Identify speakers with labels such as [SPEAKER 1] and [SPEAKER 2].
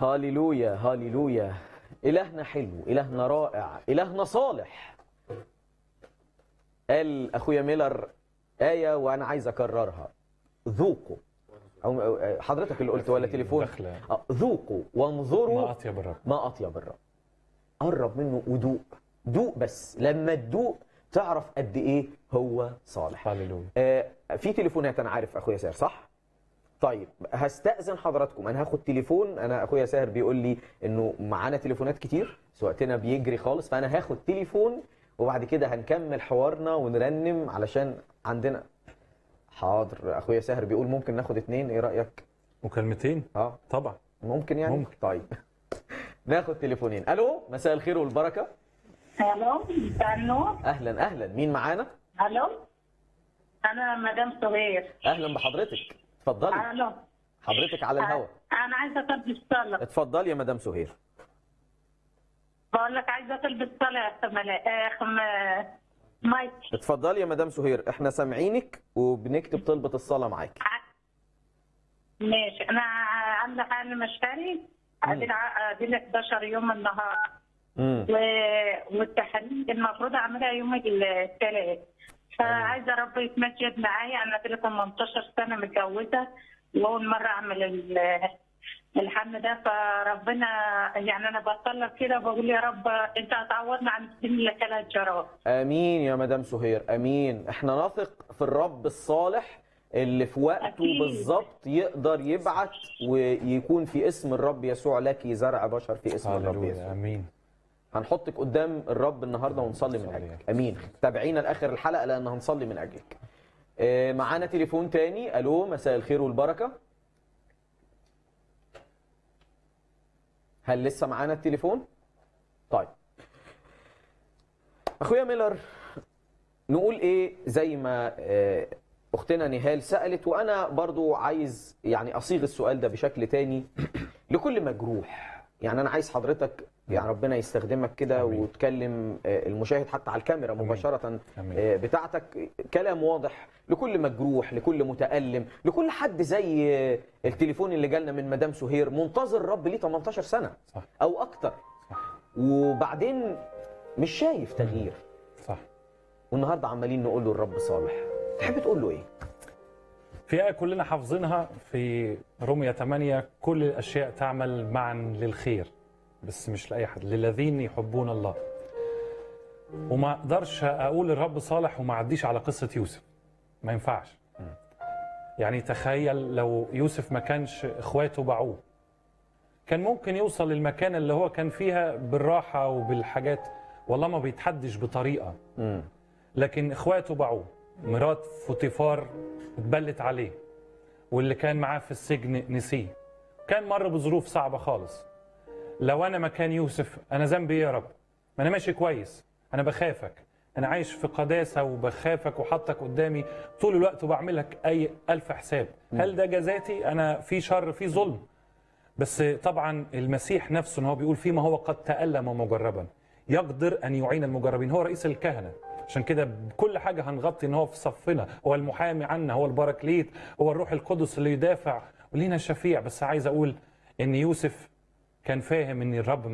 [SPEAKER 1] هاليلويا هاليلويا إلهنا حلو إلهنا رائع إلهنا صالح قال أخويا ميلر آية وأنا عايز أكررها ذوقوا أو أو- حضرتك اللي قلت ولا تليفون
[SPEAKER 2] داخلة.
[SPEAKER 1] آه، ذوقوا وانظروا
[SPEAKER 2] ما أطيب الرب
[SPEAKER 1] ما أطيب الرب قرب منه ودوق دوق بس لما تدوق تعرف قد إيه هو صالح
[SPEAKER 2] هللويا
[SPEAKER 1] آه، في تليفونات انا عارف اخويا ساهر صح طيب هستأذن حضراتكم انا هاخد تليفون انا اخويا ساهر بيقول لي انه معانا تليفونات كتير وقتنا بيجري خالص فانا هاخد تليفون وبعد كده هنكمل حوارنا ونرنم علشان عندنا حاضر اخويا ساهر بيقول ممكن ناخد اتنين ايه رأيك
[SPEAKER 2] مكالمتين
[SPEAKER 1] اه
[SPEAKER 2] طبعا
[SPEAKER 1] ممكن يعني
[SPEAKER 2] ممكن.
[SPEAKER 1] طيب ناخد تليفونين الو مساء الخير والبركة
[SPEAKER 3] الو مساء النور
[SPEAKER 1] اهلا اهلا مين معانا
[SPEAKER 3] الو انا مدام سهير
[SPEAKER 1] اهلا بحضرتك اتفضلي
[SPEAKER 3] الو
[SPEAKER 1] حضرتك على الهوا
[SPEAKER 3] انا عايزه اطلب الصلاه
[SPEAKER 1] اتفضلي يا مدام سهير
[SPEAKER 3] بقول لك عايزه اطلب الصلاه يا اخ ملا- آه، اخ م- مايك
[SPEAKER 1] اتفضلي يا مدام سهير احنا سامعينك وبنكتب طلبة الصلاة معاك
[SPEAKER 3] ع- ماشي انا عندي حال مشتري ادي الع- ادي ال 11 يوم النهار
[SPEAKER 1] امم
[SPEAKER 3] و- والتحاليل المفروض اعملها يوم الثلاث فعايزه رب يتمجد معايا انا كده 18 سنه متجوزه واول مره اعمل ال- الحمل ده فربنا يعني انا بصلي كده بقول يا رب انت هتعوضنا عن السنين اللي كانت جرات
[SPEAKER 1] امين يا مدام سهير امين احنا نثق في الرب الصالح اللي في وقته
[SPEAKER 3] أكيد.
[SPEAKER 1] بالظبط يقدر يبعت ويكون في اسم الرب يسوع لك زرع بشر في اسم الرب
[SPEAKER 2] هللويا
[SPEAKER 1] يسوع
[SPEAKER 2] امين
[SPEAKER 1] هنحطك قدام الرب النهارده ونصلي من
[SPEAKER 2] نصلي.
[SPEAKER 1] اجلك امين تابعينا لاخر الحلقه لان هنصلي من اجلك آه، معانا تليفون تاني الو مساء الخير والبركه هل لسه معانا التليفون طيب اخويا ميلر نقول ايه زي ما آه، اختنا نهال سالت وانا برضو عايز يعني اصيغ السؤال ده بشكل تاني لكل مجروح يعني انا عايز حضرتك يعني ربنا يستخدمك كده
[SPEAKER 2] آمين.
[SPEAKER 1] وتكلم آه، المشاهد حتى على الكاميرا مباشره
[SPEAKER 2] آمين.
[SPEAKER 1] آه، بتاعتك كلام واضح لكل مجروح لكل متألم لكل حد زي آه، التليفون اللي جالنا من مدام سهير منتظر الرب ليه 18 سنه
[SPEAKER 2] صح
[SPEAKER 1] او اكتر
[SPEAKER 2] صح
[SPEAKER 1] وبعدين مش شايف تغيير
[SPEAKER 2] صح
[SPEAKER 1] والنهارده عمالين نقول له الرب صالح تحب تقول له ايه
[SPEAKER 2] في آية كلنا حافظينها في رومية 8 كل الأشياء تعمل معا للخير بس مش لأي حد للذين يحبون الله وما أقدرش أقول الرب صالح وما أعديش على قصة يوسف ما ينفعش يعني تخيل لو يوسف ما كانش إخواته باعوه كان ممكن يوصل للمكان اللي هو كان فيها بالراحة وبالحاجات والله ما بيتحدش بطريقة
[SPEAKER 1] امم
[SPEAKER 2] لكن اخواته باعوه مرات فوتيفار اتبلت عليه واللي كان معاه في السجن نسيه كان مر بظروف صعبة خالص لو أنا مكان يوسف أنا ذنبي إيه يا رب ما أنا ماشي كويس أنا بخافك أنا عايش في قداسة وبخافك وحطك قدامي طول الوقت وبعملك أي ألف حساب هل ده جزاتي أنا في شر في ظلم بس طبعا المسيح نفسه ان هو بيقول فيما هو قد تألم مجربا يقدر ان يعين المجربين هو رئيس الكهنه عشان كده بكل حاجه هنغطي ان هو في صفنا هو المحامي عنا هو البراكليت هو الروح القدس اللي يدافع ولينا الشفيع بس عايز اقول ان يوسف كان فاهم ان الرب